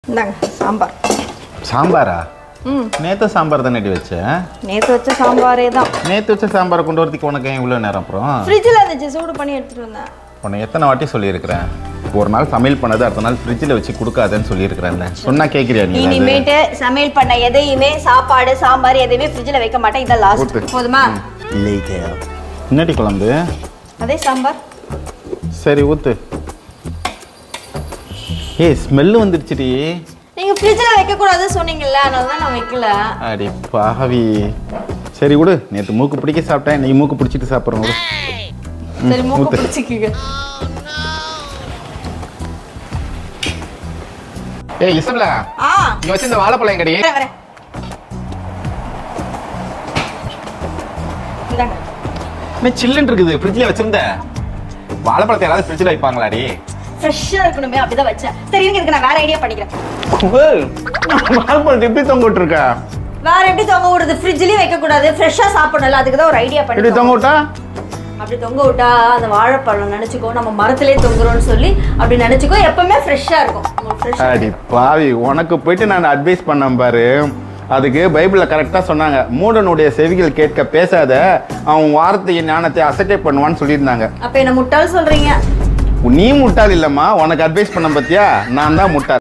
இந்தாங்க சாம்பார் சாம்பாரா ம் நேற்று சாம்பார் தானே வச்சேன் நேற்று வச்ச சாம்பாரே தான் நேற்று வச்ச சாம்பாரை கொண்டு வரதுக்கு உனக்கு ஏன் இவ்வளோ நேரம் அப்புறம் ஃப்ரிட்ஜில் இருந்துச்சு சூடு பண்ணி எடுத்துட்டு வந்தேன் உன்னை எத்தனை வாட்டி சொல்லியிருக்கிறேன் ஒரு நாள் சமையல் பண்ணது அடுத்த நாள் ஃப்ரிட்ஜில் வச்சு கொடுக்காதேன்னு சொல்லியிருக்கிறேன்ல சொன்னா கேட்குறியா நீ அது? இனிமேட்டு சமையல் பண்ண எதையுமே சாப்பாடு சாம்பார் எதையுமே ஃப்ரிட்ஜில் வைக்க மாட்டேன் இதான் லாஸ்ட் ஊத்து. போதுமா என்னடி குழம்பு அதே சாம்பார் சரி ஊத்து ஏய் ஸ்மெல்லு வந்துடுச்சுடி நீங்க ஃப்ரிட்ஜில் வைக்க கூடாது சொன்னீங்கல்ல அதனால தான் நான் வைக்கல அடி பாவி சரி விடு நேற்று மூக்கு பிடிக்க சாப்பிட்டேன் நீ மூக்கு பிடிச்சிட்டு சாப்பிட்றோம் விடு சரி மூக்கு ஊத்து. பிடிச்சிக்கிங்க ஏய் இசப்ல ஆ இங்க வச்சு இந்த வாழைப்பழம் எங்கடி வரேன் வரேன் இந்தாங்க என்ன சில்லுன்னு இருக்குது ஃப்ரிட்ஜில் வச்சிருந்த வாழைப்பழத்தை யாராவது ஃப்ரிட்ஜில் வைப்பாங்களாடி ஃப்ரெஷ்ஷாக இருக்கணுமே அப்படிதான் வச்சேன் சரி இருங்க இதுக்கு நான் வேற ஐடியா பண்ணிக்கிறேன் வாழைப்பழத்தை எப்படி தொங்க விட்டுருக்க வேற எப்படி தொங்க விடுறது ஃப்ரிட்ஜ்லயே வைக்க கூடாது ஃப்ரெஷ்ஷா சாப்பிடணும்ல அதுக்கு தான் ஒரு ஐடியா எப்படி பண்ணி தொங்க விட்டா அப்படி தொங்க விட்டா அந்த வாழைப்பழம் நினைச்சுக்கோ நம்ம மரத்திலே தொங்குறோம்னு சொல்லி அப்படி நினைச்சுக்கோ எப்பவுமே ஃப்ரெஷ்ஷா இருக்கும் உங்களுக்கு fresh ஆ அடி பாவி உனக்கு போயிட்டு நான் அட்வைஸ் பண்ணேன் பாரு அதுக்கு பைபிள்ல கரெக்டா சொன்னாங்க மூடனுடைய செவிகள் கேட்க பேசாத அவன் வார்த்தையின் ஞானத்தை அசட்டை பண்ணுவான்னு சொல்லியிருந்தாங்க அப்ப என்ன முட்டாள் சொல்றீங்க நீ முட்டாள் இல்லம்மா உனக்கு அட்வைஸ் பண்ண பத்தியா நான் தான் முட்டாள்